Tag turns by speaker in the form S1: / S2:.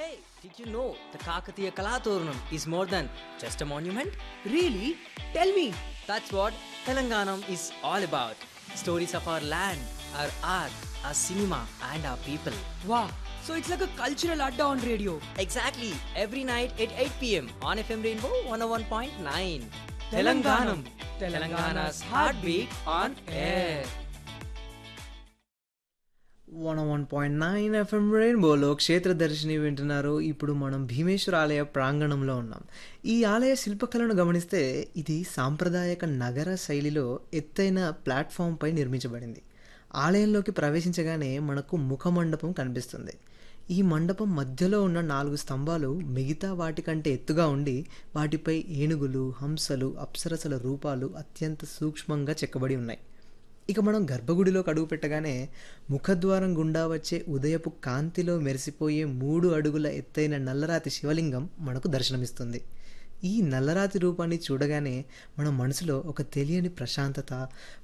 S1: Hey, did you know the Kakatiya Kalaturnam is more than just a monument?
S2: Really? Tell me.
S1: That's what Telanganam is all about. Stories of our land, our art, our cinema, and our people.
S2: Wow. So it's like a cultural adda on radio.
S1: Exactly, every night at 8 pm on FM Rainbow 101.9.
S2: Telanganam.
S1: Telangana's heartbeat on air.
S3: One one point nine F M రెయిన్బోలో క్షేత్రదర్శిని వింటున్నారు ఇప్పుడు మనం భీమేశ్వర ఆలయ ప్రాంగణంలో ఉన్నాం ఈ ఆలయ శిల్పకళను గమనిస్తే ఇది సాంప్రదాయక నగర శైలిలో ఎత్తైన ప్లాట్ఫామ్పై నిర్మించబడింది ఆలయంలోకి ప్రవేశించగానే మనకు ముఖమండపం కనిపిస్తుంది ఈ మండపం మధ్యలో ఉన్న నాలుగు స్తంభాలు మిగతా వాటికంటే ఎత్తుగా ఉండి వాటిపై ఏనుగులు హంసలు అప్సరసల రూపాలు అత్యంత సూక్ష్మంగా చెక్కబడి ఉన్నాయి ఇక మనం గర్భగుడిలోకి అడుగు పెట్టగానే ముఖద్వారం గుండా వచ్చే ఉదయపు కాంతిలో మెరిసిపోయే మూడు అడుగుల ఎత్తైన నల్లరాతి శివలింగం మనకు దర్శనమిస్తుంది ఈ నల్లరాతి రూపాన్ని చూడగానే మన మనసులో ఒక తెలియని ప్రశాంతత